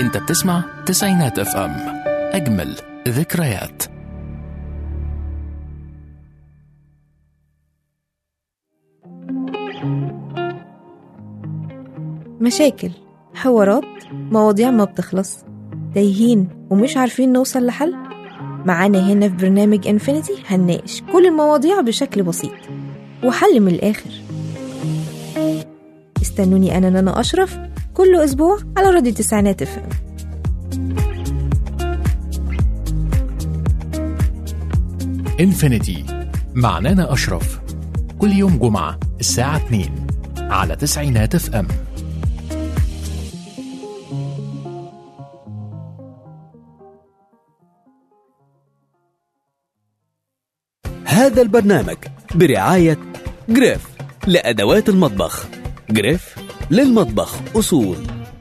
انت بتسمع تسعينات اف ام اجمل ذكريات مشاكل حوارات مواضيع ما بتخلص تايهين ومش عارفين نوصل لحل معانا هنا في برنامج انفينيتي هنناقش كل المواضيع بشكل بسيط وحل من الآخر استنوني أنا نانا أشرف كل أسبوع على راديو تسعينات اف ام انفينيتي مع نانا اشرف كل يوم جمعة الساعة 2 على تسعينات اف ام هذا البرنامج برعاية جريف لأدوات المطبخ جريف للمطبخ أصول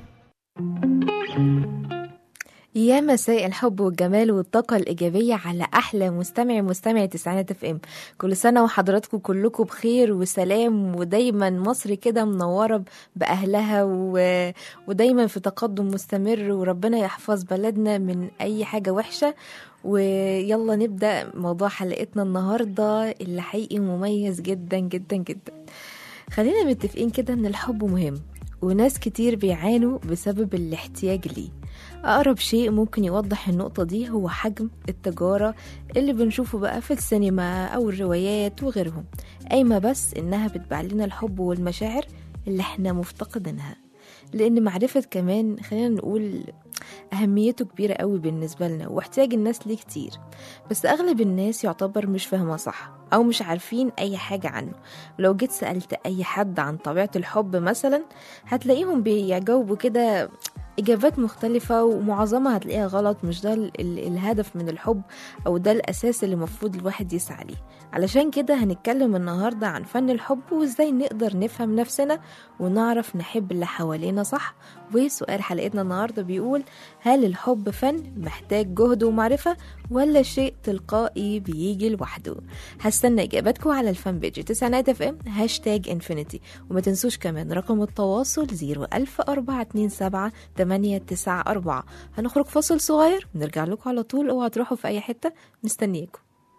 يا مساء الحب والجمال والطاقة الإيجابية على أحلى مستمع مستمع تسعينات اف ام كل سنة وحضراتكم كلكم بخير وسلام ودايما مصر كده منورة بأهلها و... ودايما في تقدم مستمر وربنا يحفظ بلدنا من أي حاجة وحشة ويلا نبدأ موضوع حلقتنا النهاردة اللي حقيقي مميز جدا جدا جدا خلينا متفقين كده ان الحب مهم وناس كتير بيعانوا بسبب الاحتياج ليه أقرب شيء ممكن يوضح النقطة دي هو حجم التجارة اللي بنشوفه بقى في السينما أو الروايات وغيرهم قايمة بس إنها بتبيع لنا الحب والمشاعر اللي احنا مفتقدينها لأن معرفة كمان خلينا نقول أهميته كبيرة قوي بالنسبة لنا واحتياج الناس ليه كتير بس أغلب الناس يعتبر مش فاهمة صح أو مش عارفين أي حاجة عنه ولو جيت سألت أي حد عن طبيعة الحب مثلا هتلاقيهم بيجاوبوا كده إجابات مختلفة ومعظمها هتلاقيها غلط مش ده ال- ال- الهدف من الحب أو ده الأساس اللي المفروض الواحد يسعى ليه علشان كده هنتكلم النهاردة عن فن الحب وإزاي نقدر نفهم نفسنا ونعرف نحب اللي حوالينا صح وسؤال حلقتنا النهاردة بيقول هل الحب فن محتاج جهد ومعرفة ولا شيء تلقائي بيجي لوحده هستنى إجاباتكم على الفان بيج تسعينات اف ام هاشتاج انفينيتي وما تنسوش كمان رقم التواصل 01427 894 هنخرج فاصل صغير ونرجع لكم على طول اوعوا تروحوا في أي حتة مستنياكم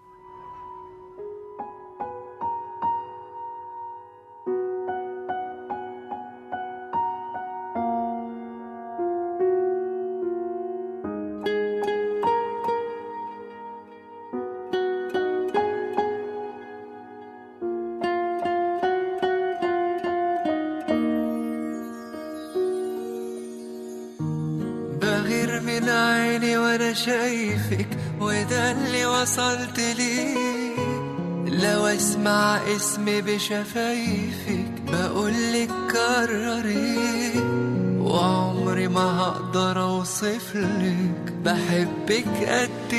بغير من عيني وانا شايفك وده اللي وصلت ليه لو اسمع اسمي بشفايفك بقولك كرري وعمري ما هقدر اوصفلك بحبك قد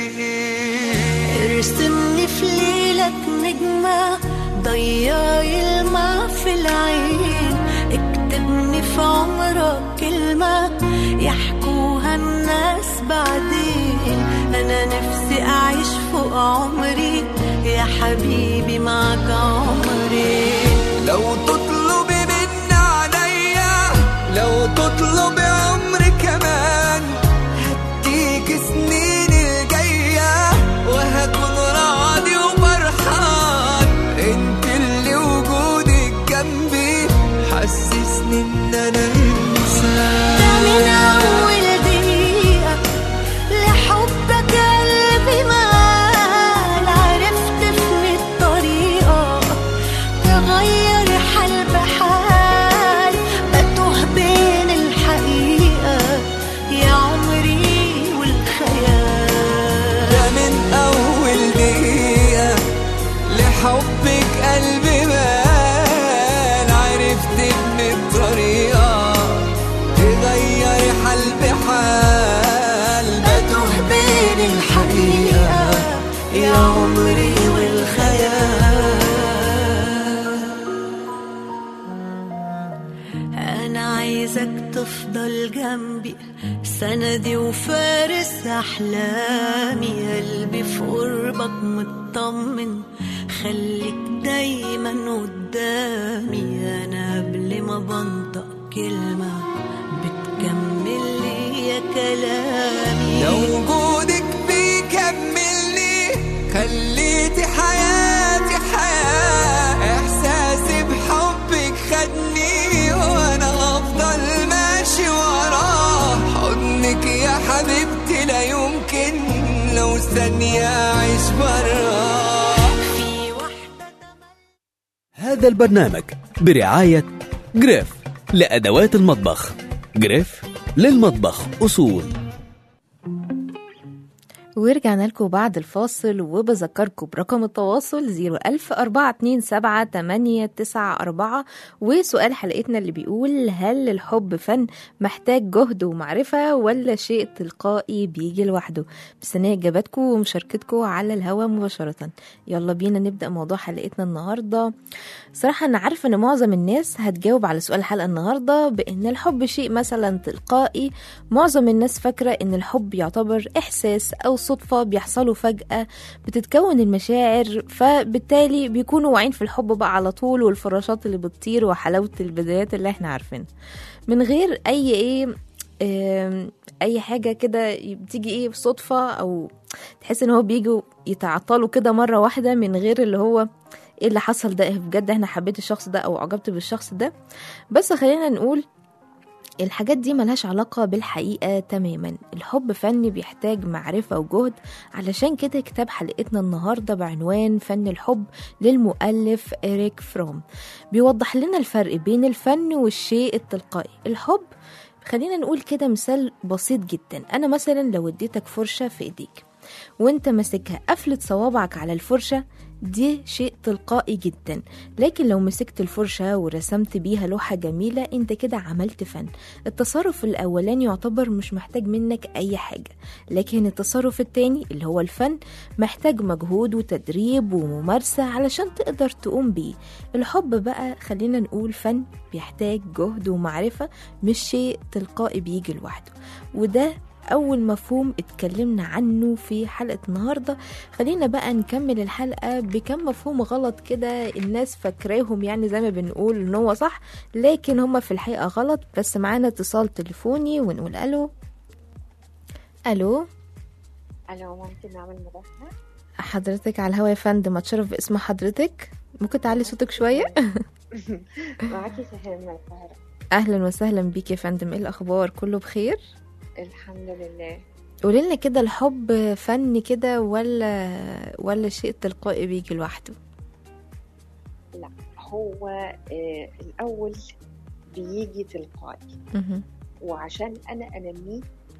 ايه ارسمني في ليلك نجمة ضيعي الماء في العين اكتبني في عمرك كلمة يحكوها الناس بعدين أنا نفسي أعيش فوق عمري يا حبيبي معك عمري لو تطلبي مني عليا لو تطلبي عمري كمان هديك سنين الجاية وهكون راضي وفرحان انت اللي وجودك جنبي حسسني ان انا ده من انسان أول دقيقة لحبك قلبي مال عرفت في الطريقة تغير حال بحال بتوه بين الحقيقة يا عمري والخيال ده من أول دقيقة لحبك قلبي بان عرفت إن الطريقة تغير حال بحال بتوه بين الحقيقة يا عمري والخيال أنا عايزك تفضل جنبي سندي وفارس أحلامي قلبي في قربك مطمن خليك دايما قدامي أنا قبل ما بنطق كلمة بتكمل لي كلامي ده وجودك بيكملني خليتي حياتي حياة إحساسي بحبك خدني وأنا هفضل ماشي وراه حضنك يا حبيبتي لا يمكن لو ثانية أعيش براه في واحدة هذا البرنامج برعاية جريف لأدوات المطبخ جريف للمطبخ أصول ورجعنا لكم بعد الفاصل وبذكركم برقم التواصل 010427894 وسؤال حلقتنا اللي بيقول هل الحب فن محتاج جهد ومعرفة ولا شيء تلقائي بيجي لوحده مستنية إجاباتكم ومشاركتكم على الهوا مباشرة يلا بينا نبدأ موضوع حلقتنا النهاردة صراحة أنا عارفة إن معظم الناس هتجاوب على سؤال الحلقة النهاردة بإن الحب شيء مثلا تلقائي معظم الناس فاكرة إن الحب يعتبر إحساس أو صدفة بيحصلوا فجأة بتتكون المشاعر فبالتالي بيكونوا واعيين في الحب بقى على طول والفراشات اللي بتطير وحلاوة البدايات اللي احنا عارفينها من غير أي إيه آم، أي حاجة كده بتيجي إيه صدفة أو تحس إن هو بيجوا يتعطلوا كده مرة واحدة من غير اللي هو ايه اللي حصل ده بجد احنا حبيت الشخص ده او عجبت بالشخص ده بس خلينا نقول الحاجات دي ملهاش علاقة بالحقيقة تماما الحب فن بيحتاج معرفة وجهد علشان كده كتاب حلقتنا النهاردة بعنوان فن الحب للمؤلف إريك فروم بيوضح لنا الفرق بين الفن والشيء التلقائي الحب خلينا نقول كده مثال بسيط جدا أنا مثلا لو اديتك فرشة في إيديك وانت ماسكها قفلت صوابعك على الفرشة دي شيء تلقائي جدا لكن لو مسكت الفرشة ورسمت بيها لوحة جميلة انت كده عملت فن التصرف الأولاني يعتبر مش محتاج منك أي حاجة لكن التصرف التاني اللي هو الفن محتاج مجهود وتدريب وممارسة علشان تقدر تقوم بيه الحب بقى خلينا نقول فن بيحتاج جهد ومعرفة مش شيء تلقائي بيجي لوحده وده أول مفهوم اتكلمنا عنه في حلقة النهاردة خلينا بقى نكمل الحلقة بكم مفهوم غلط كده الناس فاكراهم يعني زي ما بنقول ان هو صح لكن هما في الحقيقة غلط بس معانا اتصال تليفوني ونقول ألو ألو الو ممكن نعمل مداخلة؟ حضرتك على الهوا يا فندم اتشرف باسم حضرتك ممكن تعلي صوتك شوية معاكي سهير من القاهرة أهلا وسهلا بيك يا فندم ايه الأخبار كله بخير الحمد لله قولي لنا كده الحب فن كده ولا ولا شيء تلقائي بيجي لوحده لا هو آه الأول بيجي تلقائي مهم. وعشان أنا أنميه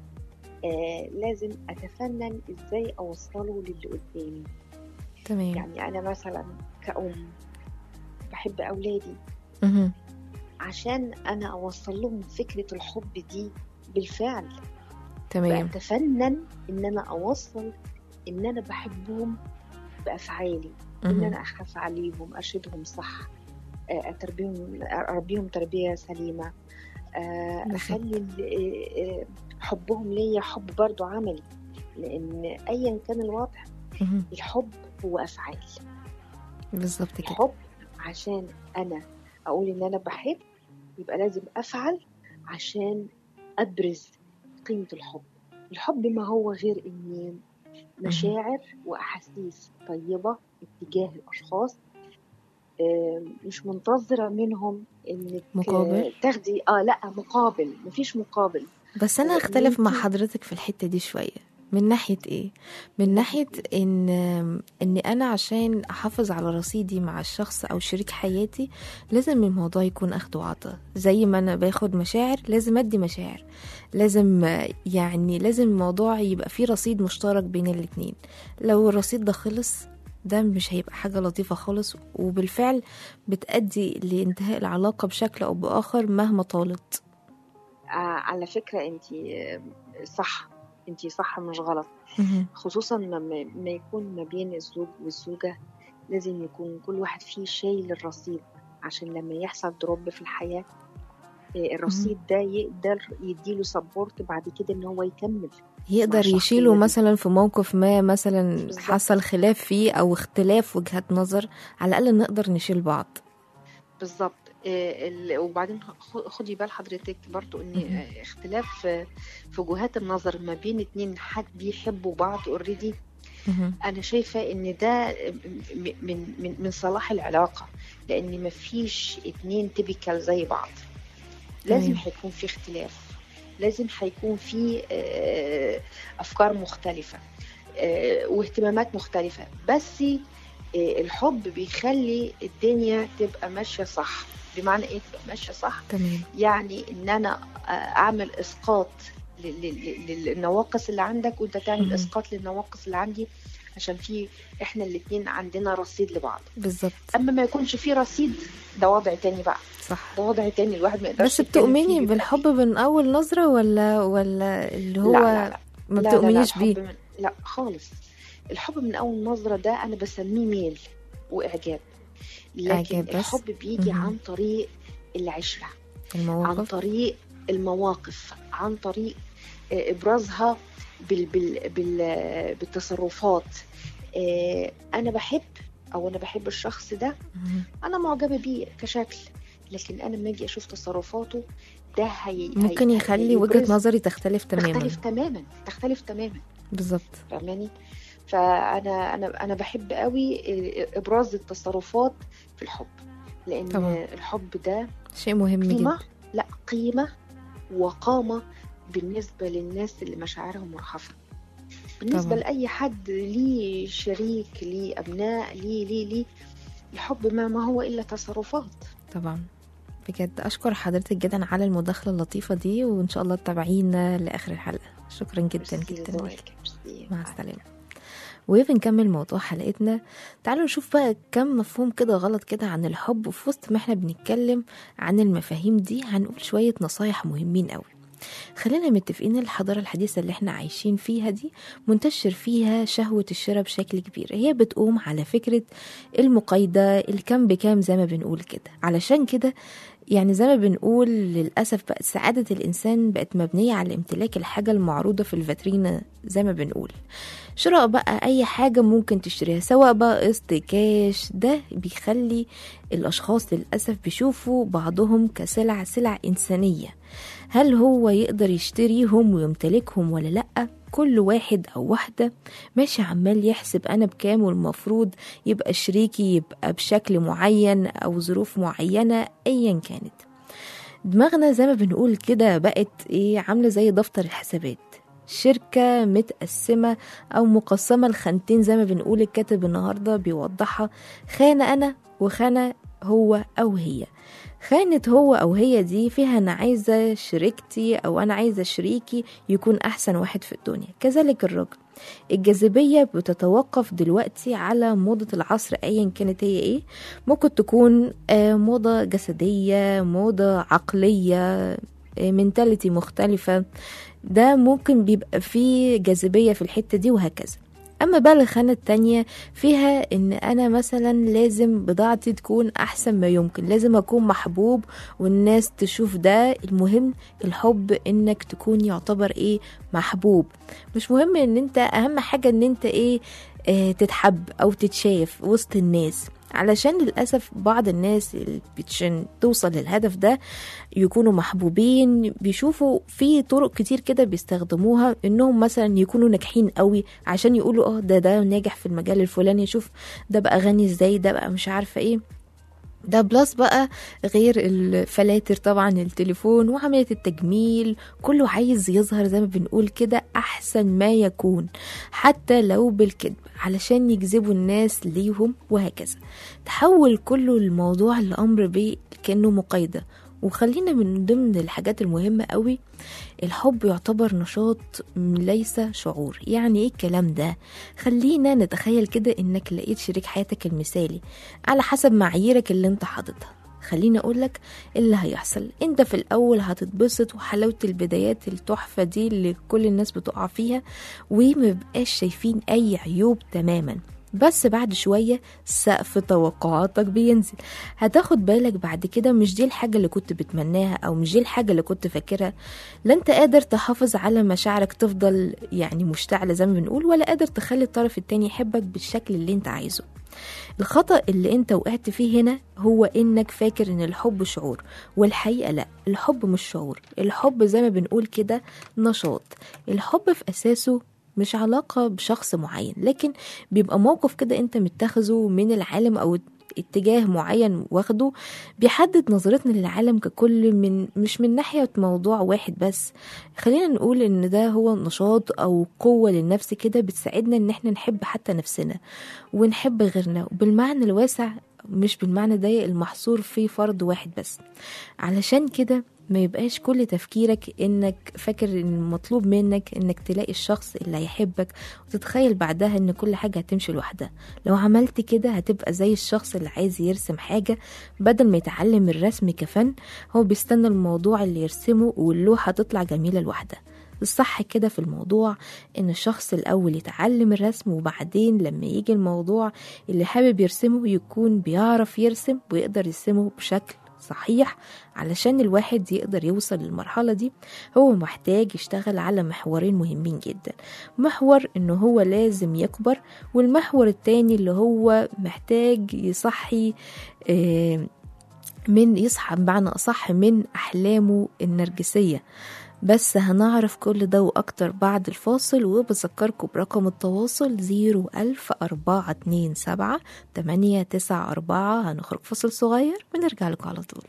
آه لازم أتفنن إزاي أوصله للي قدامي تمام يعني أنا مثلا كأم بحب أولادي مهم. عشان أنا أوصل لهم فكرة الحب دي بالفعل تمام بتفنن ان انا اوصل ان انا بحبهم بافعالي ان مهم. انا اخاف عليهم ارشدهم صح آه، اتربيهم اربيهم تربيه سليمه آه، بالظبط. اخلي ال- آه، آه، حبهم ليا حب برضو عملي لان ايا كان الوضع مهم. الحب هو افعال بالظبط كده الحب عشان انا اقول ان انا بحب يبقى لازم افعل عشان ابرز قيمه الحب الحب ما هو غير اني مشاعر واحاسيس طيبه اتجاه الاشخاص آم، مش منتظره منهم انك مقابل؟ آه، تاخدي اه لا مقابل مفيش مقابل بس انا هو اختلف مع يمكن- حضرتك في الحته دي شويه من ناحيه ايه من ناحيه ان ان انا عشان احافظ على رصيدي مع الشخص او شريك حياتي لازم الموضوع يكون اخد وعطاء زي ما انا باخد مشاعر لازم ادي مشاعر لازم يعني لازم الموضوع يبقى فيه رصيد مشترك بين الاتنين لو الرصيد ده خلص ده مش هيبقى حاجة لطيفة خالص وبالفعل بتأدي لانتهاء العلاقة بشكل أو بآخر مهما طالت آه على فكره انت صح انت صح مش غلط مهم. خصوصا لما ما يكون ما بين الزوج والزوجة لازم يكون كل واحد فيه شايل الرصيد عشان لما يحصل دروب في الحياة إيه، الرصيد ده يقدر يديله سبورت بعد كده ان هو يكمل يقدر الشخصية يشيله دي. مثلا في موقف ما مثلا بالظبط. حصل خلاف فيه او اختلاف وجهات نظر على الاقل نقدر نشيل بعض بالظبط آه، ال- وبعدين خ- خدي بال حضرتك برضو ان مهم. آه، اختلاف آه، في وجهات النظر ما بين اتنين حد بيحبوا بعض اوريدي مهم. انا شايفه ان ده م- من من من صلاح العلاقه لان ما فيش اتنين تيبيكال زي بعض لازم تمام. هيكون في اختلاف لازم هيكون في آه، افكار مختلفه آه، واهتمامات مختلفه بس آه، الحب بيخلي الدنيا تبقى ماشيه صح بمعنى ايه تبقى ماشيه صح تمام يعني ان انا آه، اعمل اسقاط لل- لل- للنواقص اللي عندك وانت تعمل مهم. اسقاط للنواقص اللي عندي عشان في احنا الاتنين عندنا رصيد لبعض بالظبط اما ما يكونش في رصيد ده وضع تاني بقى صح ده وضع تاني الواحد ما يقدرش بس يتكلم فيه، بتؤمني بيبقى بالحب من اول نظره ولا ولا اللي هو لا لا لا ما لا لا لا بتؤمنيش الحب بيه من... لا خالص الحب من اول نظره ده انا بسميه ميل واعجاب لكن إعجاب بس؟ الحب بيجي مهم. عن طريق العشره عن المواقف طريق المواقف عن طريق آه، ابرازها بال بال بال بالتصرفات آه، انا بحب او انا بحب الشخص ده مهم. انا معجبه بيه كشكل لكن انا لما اجي اشوف تصرفاته ده هي ممكن هي- يخلي وجهه هيبرز- نظري تختلف تماما تختلف تماما تختلف تماما بالظبط فاهماني فانا انا انا بحب قوي ابراز التصرفات في الحب لان طبعا. الحب ده شيء مهم قيمه جدا لا قيمه وقامه بالنسبه للناس اللي مشاعرهم مرهفه بالنسبه طبعا. لاي حد ليه شريك ليه ابناء ليه ليه ليه الحب ما, ما هو الا تصرفات طبعا بجد اشكر حضرتك جدا على المداخله اللطيفه دي وان شاء الله تتابعينا لاخر الحلقه شكرا جدا ميرسي جدا لذوقك، ليك ميرسي. مع السلامه وبنكمل موضوع حلقتنا تعالوا نشوف بقى كم مفهوم كده غلط كده عن الحب وفي وسط ما احنا بنتكلم عن المفاهيم دي هنقول شوية نصايح مهمين قوي خلينا متفقين الحضارة الحديثة اللي احنا عايشين فيها دي منتشر فيها شهوة الشراء بشكل كبير هي بتقوم على فكرة المقايضة الكم بكام زي ما بنقول كده علشان كده يعني زي ما بنقول للأسف بقت سعادة الإنسان بقت مبنية على امتلاك الحاجة المعروضة في الفاترينا زي ما بنقول شراء بقى أي حاجة ممكن تشتريها سواء بقى قسط كاش ده بيخلي الأشخاص للأسف بيشوفوا بعضهم كسلع سلع إنسانية هل هو يقدر يشتريهم ويمتلكهم ولا لأ كل واحد أو واحدة ماشي عمال يحسب أنا بكام والمفروض يبقى شريكي يبقى بشكل معين أو ظروف معينة أيا كانت دماغنا زي ما بنقول كده بقت ايه عاملة زي دفتر الحسابات شركة متقسمة أو مقسمة لخانتين زي ما بنقول الكاتب النهاردة بيوضحها خانة أنا وخانة هو أو هي خانة هو أو هي دي فيها أنا عايزة شريكتي أو أنا عايزة شريكي يكون أحسن واحد في الدنيا كذلك الرجل الجاذبية بتتوقف دلوقتي على موضة العصر أيا كانت هي إيه ممكن تكون آه، موضة جسدية موضة عقلية منتاليتي مختلفة ده ممكن بيبقى فيه جاذبية في الحتة دي وهكذا أما بقى الخانة التانية فيها إن أنا مثلا لازم بضاعتي تكون أحسن ما يمكن لازم أكون محبوب والناس تشوف ده المهم الحب إنك تكون يعتبر إيه محبوب مش مهم إن أنت أهم حاجة إن أنت إيه آه تتحب أو تتشاف وسط الناس علشان للأسف بعض الناس اللي عشان توصل للهدف ده يكونوا محبوبين بيشوفوا في طرق كتير كده بيستخدموها انهم مثلا يكونوا ناجحين قوي عشان يقولوا اه ده ده ناجح في المجال الفلاني شوف ده بقى غني ازاي ده بقى مش عارفه ايه ده بلس بقى غير الفلاتر طبعا التليفون وعملية التجميل كله عايز يظهر زي ما بنقول كده أحسن ما يكون حتى لو بالكذب علشان يجذبوا الناس ليهم وهكذا تحول كله الموضوع لأمر بيه كأنه مقايضة وخلينا من ضمن الحاجات المهمة قوي الحب يعتبر نشاط ليس شعور يعني ايه الكلام ده خلينا نتخيل كده انك لقيت شريك حياتك المثالي على حسب معاييرك اللي انت حاططها خليني اقولك اللي هيحصل انت في الاول هتتبسط وحلاوة البدايات التحفة دي اللي كل الناس بتقع فيها ومبقاش شايفين اي عيوب تماما بس بعد شوية سقف توقعاتك بينزل هتاخد بالك بعد كده مش دي الحاجة اللي كنت بتمناها أو مش دي الحاجة اللي كنت فاكرها لا انت قادر تحافظ على مشاعرك تفضل يعني مشتعلة زي ما بنقول ولا قادر تخلي الطرف التاني يحبك بالشكل اللي انت عايزه الخطأ اللي انت وقعت فيه هنا هو انك فاكر ان الحب شعور والحقيقة لا الحب مش شعور الحب زي ما بنقول كده نشاط الحب في اساسه مش علاقة بشخص معين لكن بيبقى موقف كده انت متخذه من العالم او اتجاه معين واخده بيحدد نظرتنا للعالم ككل من مش من ناحية موضوع واحد بس خلينا نقول ان ده هو نشاط او قوة للنفس كده بتساعدنا ان احنا نحب حتى نفسنا ونحب غيرنا بالمعنى الواسع مش بالمعنى ضيق المحصور في فرد واحد بس علشان كده ما يبقاش كل تفكيرك انك فاكر ان المطلوب منك انك تلاقي الشخص اللي هيحبك وتتخيل بعدها ان كل حاجة هتمشي لوحدها لو عملت كده هتبقى زي الشخص اللي عايز يرسم حاجة بدل ما يتعلم الرسم كفن هو بيستنى الموضوع اللي يرسمه واللوحة تطلع جميلة لوحدها الصح كده في الموضوع ان الشخص الاول يتعلم الرسم وبعدين لما يجي الموضوع اللي حابب يرسمه يكون بيعرف يرسم ويقدر يرسمه بشكل صحيح علشان الواحد يقدر يوصل للمرحلة دي هو محتاج يشتغل على محورين مهمين جدا محور انه هو لازم يكبر والمحور التاني اللي هو محتاج يصحي آه، من يصحى بمعنى أصح من أحلامه النرجسية بس هنعرف كل ده وأكتر بعد الفاصل وبذكركم برقم التواصل زيرو ألف أربعة اتنين سبعة تمانية تسعة أربعة هنخرج فاصل صغير ونرجع لكم على طول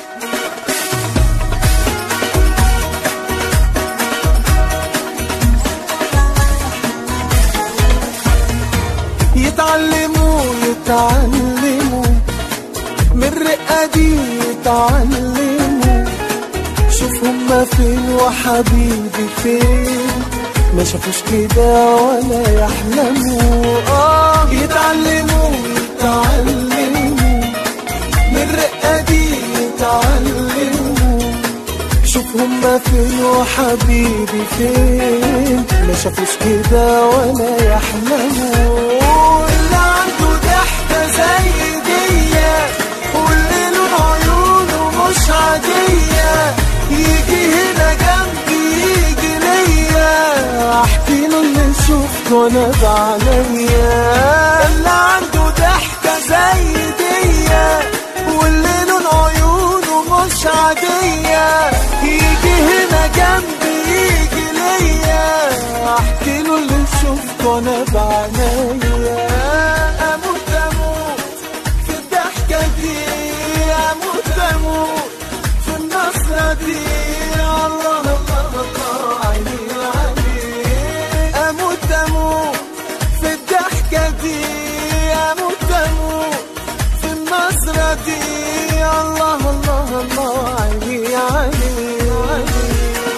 يتعلموا يتعلموا من رقة دي يتعلموا شوف هما فين وحبيبي فين ما شافوش كده ولا يحلموا اه يتعلموا يتعلموا من رقة دي يتعلموا شوف هما فين وحبيبي فين ما شافوش كده ولا يحلموا اللي عنده ضحكة زي دي واللي لون عيونه مش عادية يجي هنا جنبي يجي ليا احكي له اللي شفته انا بعينيا اللي عنده ضحكة زي دي واللي لون عيونه مش عادية يجي هنا جنبي يجي ليا احكي له اللي شفته انا بعينيا اموت اموت في الضحكة دي اموت اموت في النصرة دي الله الله الله عيني عيني اموت اموت في الضحكة دي اموت اموت في النصرة دي الله الله الله عيني عيني عيني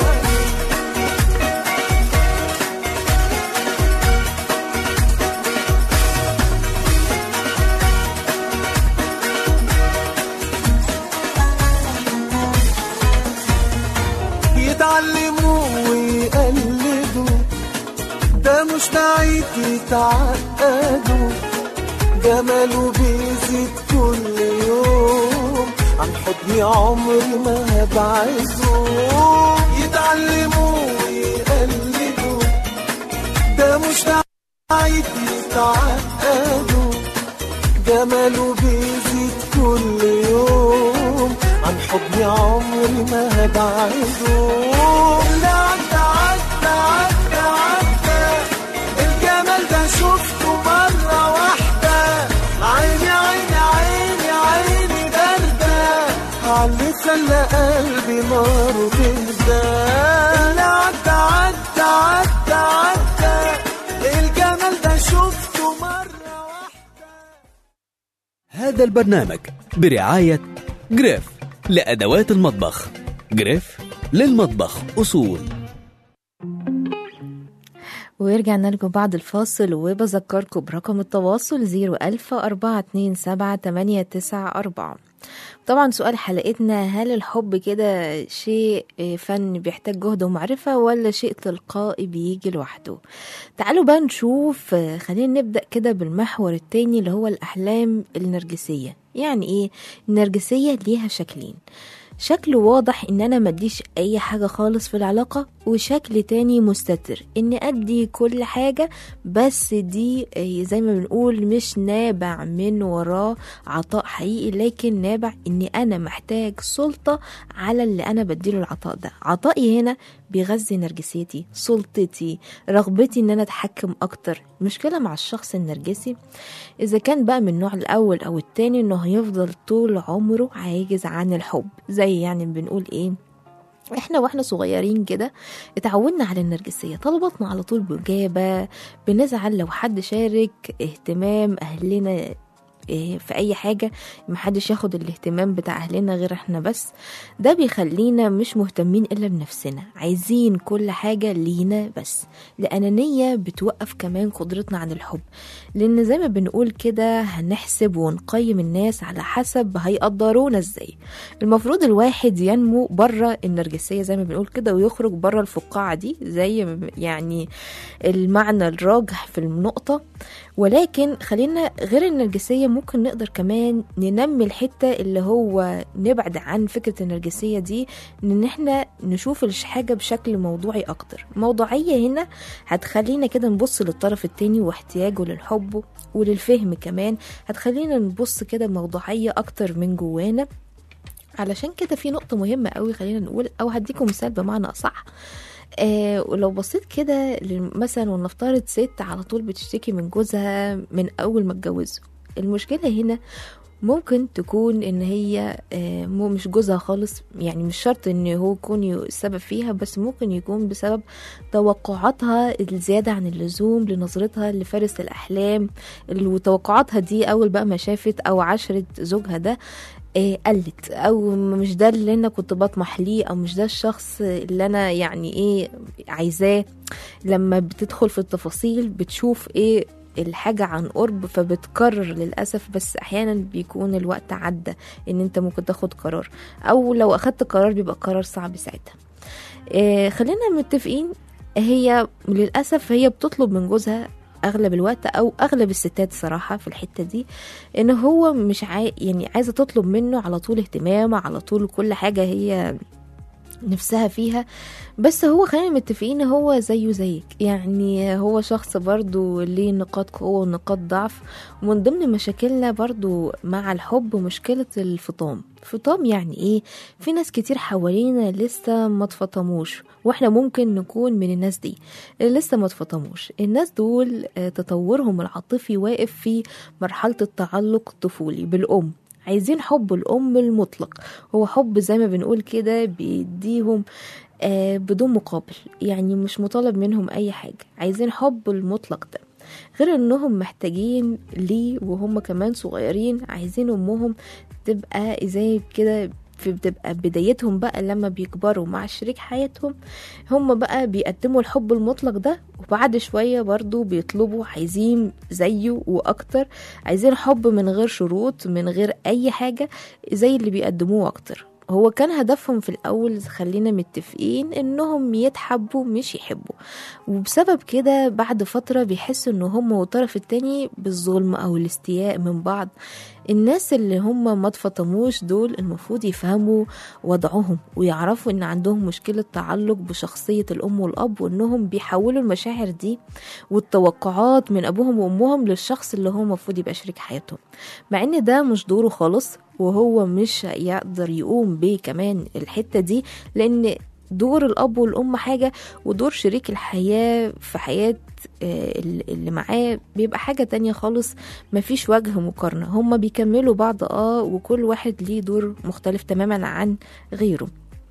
يتعلموا ويقلدوا ده مش بعيد يتعقدوا جماله بيزيد كل يوم عن حضني عمري ما هبعده يتعلموا ويقلدوا ده مش بعيد يتعقدوا جماله بيزيد كل يوم عن حضني عمري ما هبعده لا عدى عدى عدى عدى الجمال ده شفته مرة واحدة عيني عيني عيني عيني باردة علي خلى قلبي نار تهدى لا عدى عدى عدى عدى الجمال ده شفته مرة واحدة هذا البرنامج برعاية جريف لأدوات المطبخ جريف للمطبخ أصول ورجعنا لكم بعد الفاصل وبذكركم برقم التواصل 010427894 طبعا سؤال حلقتنا هل الحب كده شيء فن بيحتاج جهد ومعرفة ولا شيء تلقائي بيجي لوحده تعالوا بقى نشوف خلينا نبدأ كده بالمحور التاني اللي هو الأحلام النرجسية يعني ايه النرجسية ليها شكلين شكل واضح ان انا مديش اي حاجة خالص في العلاقة وشكل تاني مستتر ان ادي كل حاجة بس دي آه، زي ما بنقول مش نابع من وراه عطاء حقيقي لكن نابع اني انا محتاج سلطة على اللي انا بديله العطاء ده عطائي هنا بيغذي نرجسيتي سلطتي رغبتي ان انا اتحكم اكتر المشكلة مع الشخص النرجسي اذا كان بقى من النوع الاول او التاني انه هيفضل طول عمره عاجز عن الحب زي يعني بنقول ايه احنا واحنا صغيرين كده اتعودنا على النرجسيه طلباتنا على طول بإجابة بنزعل لو حد شارك اهتمام اهلنا إيه، في اي حاجه محدش ياخد الاهتمام بتاع اهلنا غير احنا بس ده بيخلينا مش مهتمين الا بنفسنا عايزين كل حاجه لينا بس الانانيه بتوقف كمان قدرتنا عن الحب لان زي ما بنقول كده هنحسب ونقيم الناس على حسب هيقدرونا ازاي المفروض الواحد ينمو بره النرجسيه زي ما بنقول كده ويخرج بره الفقاعه دي زي ما ب- يعني المعنى الراجح في النقطه ولكن خلينا غير النرجسيه ممكن نقدر كمان ننمي الحته اللي هو نبعد عن فكره النرجسيه دي ان احنا نشوف الحاجه بشكل موضوعي اكتر موضوعيه هنا هتخلينا كده نبص للطرف التاني واحتياجه للحب وللفهم كمان هتخلينا نبص كده موضوعيه اكتر من جوانا علشان كده في نقطة مهمة قوي خلينا نقول أو هديكم مثال بمعنى أصح آه ولو بصيت كده لل- مثلا ولنفترض ست على طول بتشتكي من جوزها من أول ما اتجوزوا المشكلة هنا ممكن تكون ان هي آه، مو مش جوزها خالص يعني مش شرط ان هو يكون ي- السبب فيها بس ممكن يكون بسبب توقعاتها الزيادة عن اللزوم لنظرتها لفارس الأحلام اللي- وتوقعاتها دي أول بقى ما شافت أو عشرت زوجها ده إيه قلت او مش ده اللي انا كنت بطمح ليه او مش ده الشخص اللي انا يعني ايه عايزاه لما بتدخل في التفاصيل بتشوف ايه الحاجة عن قرب فبتكرر للأسف بس أحيانا بيكون الوقت عدى إن أنت ممكن تاخد قرار أو لو أخدت قرار بيبقى قرار صعب ساعتها إيه خلينا متفقين هي للأسف هي بتطلب من جوزها اغلب الوقت او اغلب الستات صراحه في الحته دي ان هو مش عاي... يعني عايزه تطلب منه على طول اهتمام على طول كل حاجه هي نفسها فيها بس هو خلينا متفقين هو زيه زيك يعني هو شخص برضو ليه نقاط قوة ونقاط ضعف ومن ضمن مشاكلنا برضو مع الحب مشكلة الفطام فطام يعني ايه في ناس كتير حوالينا لسه ما اتفطموش واحنا ممكن نكون من الناس دي اللي لسه ما اتفطموش الناس دول آه، تطورهم العاطفي واقف في مرحلة التعلق الطفولي بالأم عايزين حب الأم المطلق هو حب زي ما بنقول كده بيديهم آه بدون مقابل يعني مش مطالب منهم أي حاجة عايزين حب المطلق ده غير انهم محتاجين ليه وهم كمان صغيرين عايزين امهم تبقى زي كده في بتبقى بدايتهم بقى لما بيكبروا مع شريك حياتهم هم بقى بيقدموا الحب المطلق ده وبعد شوية برضو بيطلبوا عايزين زيه وأكتر عايزين حب من غير شروط من غير أي حاجة زي اللي بيقدموه أكتر هو كان هدفهم في الأول خلينا متفقين إنهم يتحبوا مش يحبوا وبسبب كده بعد فترة بيحسوا إن هم والطرف التاني بالظلم أو الاستياء من بعض الناس اللي هم ما اتفطموش دول المفروض يفهموا وضعهم ويعرفوا ان عندهم مشكلة تعلق بشخصية الام والاب وانهم بيحولوا المشاعر دي والتوقعات من ابوهم وامهم للشخص اللي هو المفروض يبقى شريك حياتهم مع ان ده مش دوره خالص وهو مش يقدر يقوم بيه كمان الحتة دي لان دور الاب والام حاجه ودور شريك الحياه في حياه آه، اللي معاه بيبقى حاجه تانية خالص مفيش وجه مقارنه هما بيكملوا بعض اه وكل واحد ليه دور مختلف تماما عن غيره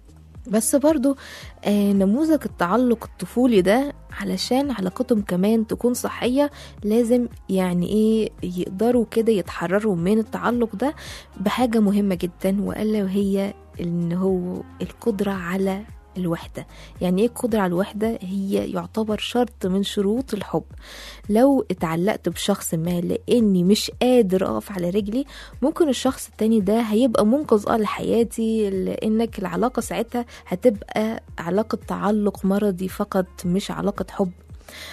بس برضو آه نموذج التعلق الطفولي ده علشان علاقتهم كمان تكون صحية لازم يعني ايه يقدروا كده يتحرروا من التعلق ده بحاجة مهمة جدا وألا وهي ان هو القدرة على الوحدة يعني ايه القدرة على الوحدة هي يعتبر شرط من شروط الحب لو اتعلقت بشخص ما لاني مش قادر اقف على رجلي ممكن الشخص التاني ده هيبقى منقذ اه لحياتي لانك العلاقة ساعتها هتبقى علاقة تعلق مرضي فقط مش علاقة حب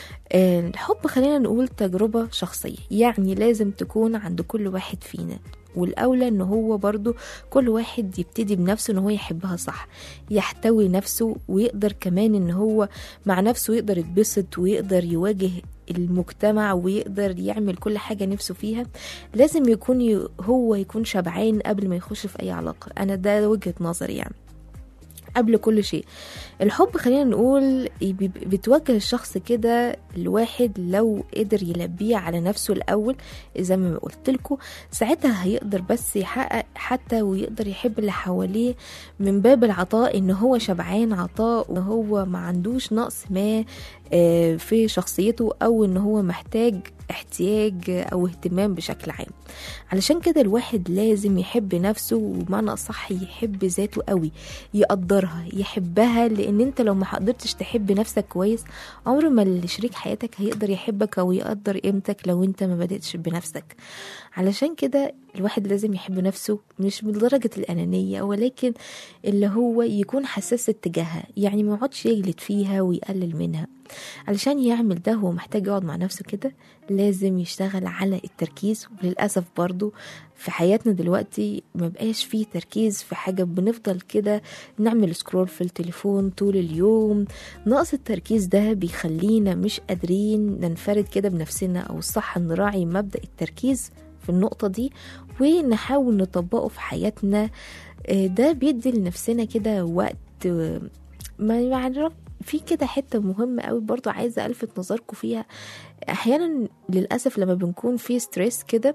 آه، الحب خلينا نقول تجربة شخصية يعني لازم تكون عند كل واحد فينا والاولى ان هو برضو كل واحد يبتدي بنفسه ان هو يحبها صح يحتوي نفسه ويقدر كمان ان هو مع نفسه يقدر يتبسط ويقدر يواجه المجتمع ويقدر يعمل كل حاجة نفسه فيها لازم يكون ي... هو يكون شبعان قبل ما يخش في أي علاقة أنا ده وجهة نظري يعني قبل كل شيء الحب خلينا نقول بي- بتوجه الشخص كده الواحد لو قدر يلبيه على نفسه الأول زي ما قلت لكم ساعتها هيقدر بس يحقق حتى ويقدر يحب اللي حواليه من باب العطاء ان هو شبعان عطاء وهو ما عندوش نقص ما آه، في شخصيته او ان هو محتاج احتياج او اهتمام بشكل عام علشان كده الواحد لازم يحب نفسه ومعنى اصح يحب ذاته قوي يقدرها يحبها لان انت لو ما قدرتش تحب نفسك كويس عمر ما اللي شريك حياتك هيقدر يحبك او يقدر قيمتك لو انت ما بدأتش بنفسك علشان كده الواحد لازم يحب نفسه مش بدرجة الأنانية ولكن اللي هو يكون حساس اتجاهها يعني ما يقعدش يجلد فيها ويقلل منها علشان يعمل ده هو محتاج يقعد مع نفسه كده لازم يشتغل على التركيز وللأسف برضو في حياتنا دلوقتي ما بقاش فيه تركيز في حاجة بنفضل كده نعمل سكرول في التليفون طول اليوم نقص التركيز ده بيخلينا مش قادرين ننفرد كده بنفسنا أو الصح نراعي مبدأ التركيز في النقطة دي ونحاول نطبقه في حياتنا آه، ده بيدي لنفسنا كده وقت آه، ما يعني في كده حتة مهمة قوي برضو عايزة ألفت نظركم فيها أحيانا للأسف لما بنكون في ستريس كده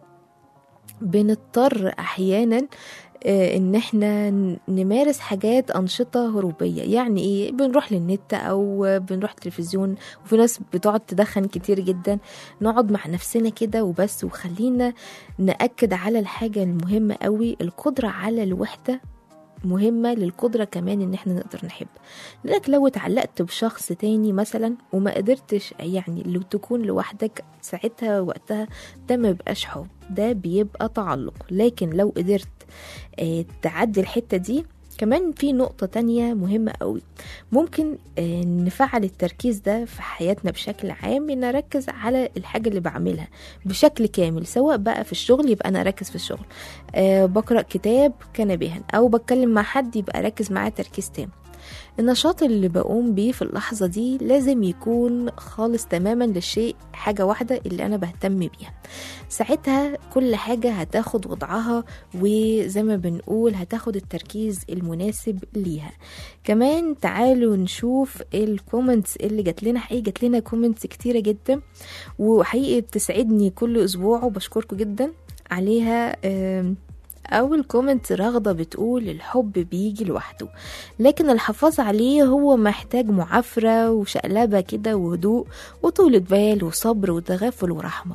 بنضطر أحيانا آه، ان احنا ن- نمارس حاجات انشطه هروبيه يعني ايه بنروح للنت او آه، بنروح تلفزيون وفي ناس بتقعد تدخن كتير جدا نقعد مع نفسنا كده وبس وخلينا ناكد على الحاجه المهمه قوي القدره على الوحده مهمة للقدرة كمان ان احنا نقدر نحب لانك لو اتعلقت بشخص تاني مثلا وما قدرتش يعني لو تكون لوحدك ساعتها وقتها ده ما بيبقاش حب ده بيبقى تعلق لكن لو قدرت آه، تعدي الحتة دي كمان في نقطة تانية مهمة قوي ممكن آه، نفعل التركيز ده في حياتنا بشكل عام ان اركز على الحاجة اللي بعملها بشكل كامل سواء بقى في الشغل يبقى انا اركز في الشغل أه بقرأ كتاب كان بها او بتكلم مع حد يبقى اركز معاه تركيز تام النشاط اللي بقوم بيه في اللحظة دي لازم يكون خالص تماما للشيء حاجة واحدة اللي أنا بهتم بيها ساعتها كل حاجة هتاخد وضعها وزي ما بنقول هتاخد التركيز المناسب ليها كمان تعالوا نشوف الكومنتس اللي جات لنا حقيقي جات لنا كومنتس كتيرة جدا وحقيقي بتسعدني كل أسبوع وبشكركم جدا عليها آم، أول كومنت رغدة بتقول الحب بيجي لوحده لكن الحفاظ عليه هو محتاج معافرة وشقلبة كده وهدوء وطولة بال وصبر وتغافل ورحمة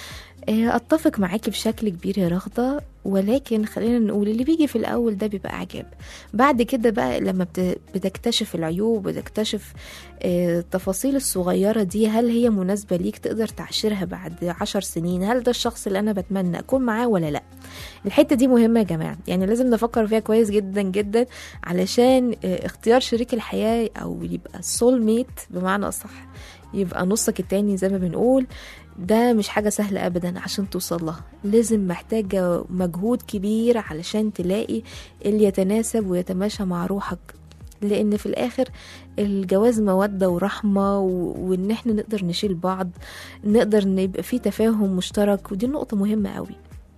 آه، اتفق معاكي بشكل كبير يا رغدة ولكن خلينا نقول اللي بيجي في الاول ده بيبقى عجاب بعد كده بقى لما بت- بتكتشف العيوب بتكتشف آه، التفاصيل الصغيرة دي هل هي مناسبة ليك تقدر تعشرها بعد عشر سنين هل ده الشخص اللي انا بتمنى اكون معاه ولا لا الحتة دي مهمة يا جماعة يعني لازم نفكر فيها كويس جدا جدا علشان آه، اختيار شريك الحياة او يبقى السول ميت بمعنى اصح يبقى نصك التاني زي ما بنقول ده مش حاجة سهلة أبدا عشان توصل لها لازم محتاجة مجهود كبير علشان تلاقي اللي يتناسب ويتماشى مع روحك لأن في الآخر الجواز مودة ورحمة و... وإن احنا نقدر نشيل بعض نقدر نبقى في تفاهم مشترك ودي نقطة مهمة قوي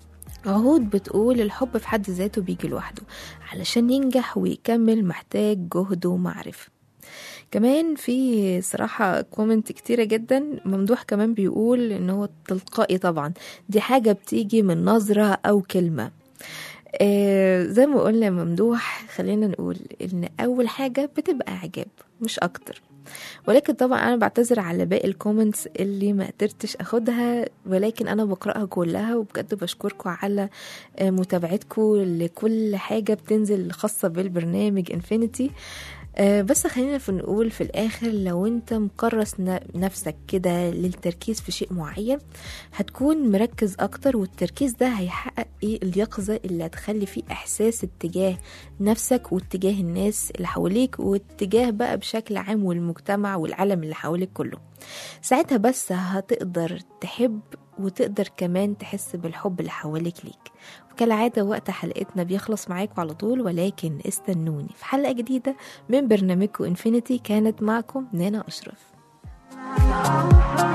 عهود بتقول الحب في حد ذاته بيجي لوحده علشان ينجح ويكمل محتاج جهد ومعرفة كمان في صراحة كومنت كتيرة جدا ممدوح كمان بيقول ان هو تلقائي طبعا دي حاجة بتيجي من نظرة او كلمة آه زي ما قلنا يا ممدوح خلينا نقول ان اول حاجة بتبقى اعجاب مش اكتر ولكن طبعا انا بعتذر على باقي الكومنتس اللي ما قدرتش اخدها ولكن انا بقراها كلها وبجد بشكركم على آه، متابعتكم لكل حاجه بتنزل خاصه بالبرنامج انفينيتي آه، بس خلينا في نقول في الاخر لو انت مكرس ن- نفسك كده للتركيز في شيء معين هتكون مركز اكتر والتركيز ده هيحقق ايه اليقظة اللي هتخلي فيه احساس اتجاه نفسك واتجاه الناس اللي حواليك واتجاه بقى بشكل عام والمجتمع والعالم اللي حواليك كله ساعتها بس هتقدر تحب وتقدر كمان تحس بالحب اللي حواليك ليك وكالعادة وقت حلقتنا بيخلص معاكم على طول ولكن استنوني في حلقة جديدة من برنامجكم انفينيتي كانت معكم نانا أشرف